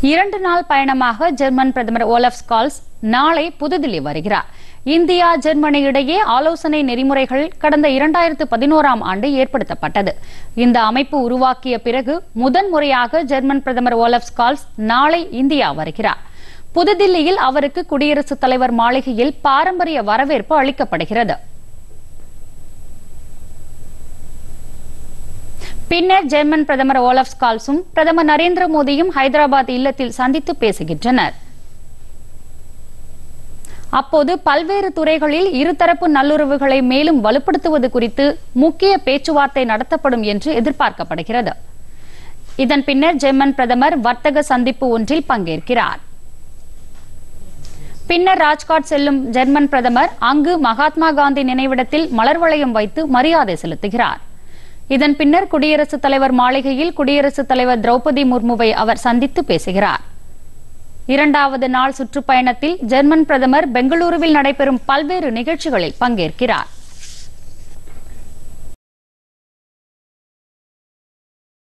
இரண்டு நாள் பயணமாக ஜெர்மன் பிரதமர் ஓலப் ஸ்கால்ஸ் நாளை புதுதில்லி வருகிறார் இந்தியா ஜெர்மனி இடையே ஆலோசனை நெறிமுறைகள் கடந்த இரண்டாயிரத்து பதினோராம் ஆண்டு ஏற்படுத்தப்பட்டது இந்த அமைப்பு உருவாக்கிய பிறகு முதன்முறையாக ஜெர்மன் பிரதமர் ஓலப் ஸ்கால்ஸ் நாளை இந்தியா வருகிறார் புதுதில்லியில் அவருக்கு குடியரசுத் தலைவர் மாளிகையில் பாரம்பரிய வரவேற்பு அளிக்கப்படுகிறது பின்னர் ஜெர்மன் பிரதமர் ஓலப் ஸ்கால்ஸும் பிரதமர் நரேந்திர மோடியும் ஹைதராபாத் இல்லத்தில் சந்தித்து பேசுகின்றனர் அப்போது பல்வேறு துறைகளில் இருதரப்பு நல்லுறவுகளை மேலும் வலுப்படுத்துவது குறித்து முக்கிய பேச்சுவார்த்தை நடத்தப்படும் என்று எதிர்பார்க்கப்படுகிறது இதன் பின்னர் ஜெர்மன் பிரதமர் வர்த்தக சந்திப்பு ஒன்றில் பங்கேற்கிறார் பின்னர் ராஜ்காட் செல்லும் ஜெர்மன் பிரதமர் அங்கு மகாத்மா காந்தி நினைவிடத்தில் மலர் வளையம் வைத்து மரியாதை செலுத்துகிறார் இதன் பின்னர் குடியரசுத் தலைவர் மாளிகையில் குடியரசுத் தலைவர் திரௌபதி முர்முவை அவர் சந்தித்து பேசுகிறார் இரண்டாவது நாள் சுற்றுப்பயணத்தில் ஜெர்மன் பிரதமர் பெங்களூருவில் நடைபெறும் பல்வேறு நிகழ்ச்சிகளில் பங்கேற்கிறார்